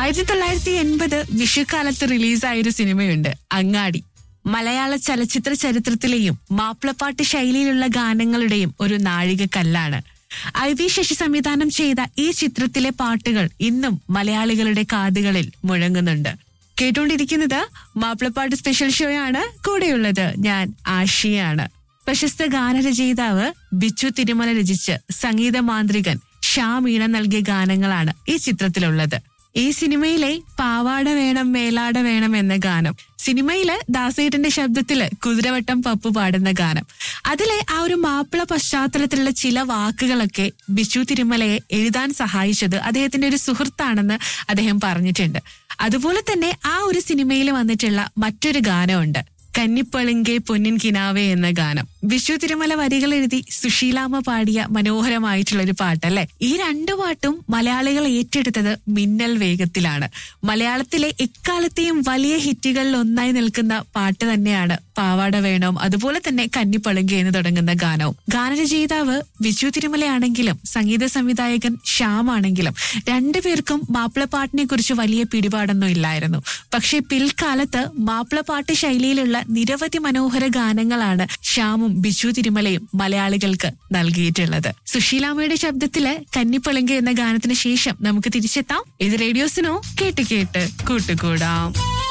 ആയിരത്തി തൊള്ളായിരത്തി എൺപത് വിഷുക്കാലത്ത് റിലീസായ ഒരു സിനിമയുണ്ട് അങ്ങാടി മലയാള ചലച്ചിത്ര ചരിത്രത്തിലെയും മാപ്പിളപ്പാട്ട് ശൈലിയിലുള്ള ഗാനങ്ങളുടെയും ഒരു നാഴികക്കല്ലാണ് ഐ വി ശശി സംവിധാനം ചെയ്ത ഈ ചിത്രത്തിലെ പാട്ടുകൾ ഇന്നും മലയാളികളുടെ കാതുകളിൽ മുഴങ്ങുന്നുണ്ട് കേട്ടുകൊണ്ടിരിക്കുന്നത് മാപ്പിളപ്പാട്ട് സ്പെഷ്യൽ ഷോയാണ് കൂടെയുള്ളത് ഞാൻ ആഷിയാണ് പ്രശസ്ത ഗാനരചയിതാവ് ബിച്ചു തിരുമല രചിച്ച് സംഗീത മാന്ത്രികൻ ഷാം ഈണം നൽകിയ ഗാനങ്ങളാണ് ഈ ചിത്രത്തിലുള്ളത് ഈ സിനിമയിലെ പാവാട വേണം മേലാട വേണം എന്ന ഗാനം സിനിമയില് ദാസേട്ടന്റെ ശബ്ദത്തില് കുതിരവട്ടം പപ്പു പാടുന്ന ഗാനം അതിലെ ആ ഒരു മാപ്പിള പശ്ചാത്തലത്തിലുള്ള ചില വാക്കുകളൊക്കെ ബിച്ചു തിരുമലയെ എഴുതാൻ സഹായിച്ചത് അദ്ദേഹത്തിന്റെ ഒരു സുഹൃത്താണെന്ന് അദ്ദേഹം പറഞ്ഞിട്ടുണ്ട് അതുപോലെ തന്നെ ആ ഒരു സിനിമയിൽ വന്നിട്ടുള്ള മറ്റൊരു ഗാനമുണ്ട് കന്നിപ്പളുങ്കെ പൊന്നിൻ കിനാവേ എന്ന ഗാനം വിഷു തിരുമല വരികൾ എഴുതി സുശീലാമ്മ പാടിയ മനോഹരമായിട്ടുള്ള ഒരു പാട്ടല്ലേ ഈ രണ്ടു പാട്ടും മലയാളികൾ ഏറ്റെടുത്തത് മിന്നൽ വേഗത്തിലാണ് മലയാളത്തിലെ എക്കാലത്തെയും വലിയ ഹിറ്റുകളിൽ ഒന്നായി നിൽക്കുന്ന പാട്ട് തന്നെയാണ് പാവാട വേണം അതുപോലെ തന്നെ കന്നിപ്പളുങ്കെ എന്ന് തുടങ്ങുന്ന ഗാനവും ഗാനരചയിതാവ് വിജു തിരുമലയാണെങ്കിലും സംഗീത സംവിധായകൻ ശ്യാം ആണെങ്കിലും രണ്ടുപേർക്കും മാപ്പിളപ്പാട്ടിനെ കുറിച്ച് വലിയ പിടിപാടൊന്നും ഇല്ലായിരുന്നു പക്ഷെ പിൽക്കാലത്ത് മാപ്പിളപ്പാട്ട് ശൈലിയിലുള്ള നിരവധി മനോഹര ഗാനങ്ങളാണ് ശ്യാമും ബിജു തിരുമലയും മലയാളികൾക്ക് നൽകിയിട്ടുള്ളത് സുശീലാമ്മയുടെ ശബ്ദത്തില് കന്നിപ്പളുങ്കെ എന്ന ഗാനത്തിന് ശേഷം നമുക്ക് തിരിച്ചെത്താം ഇത് റേഡിയോസിനോ കേട്ട് കേട്ട് കൂട്ടുകൂടാം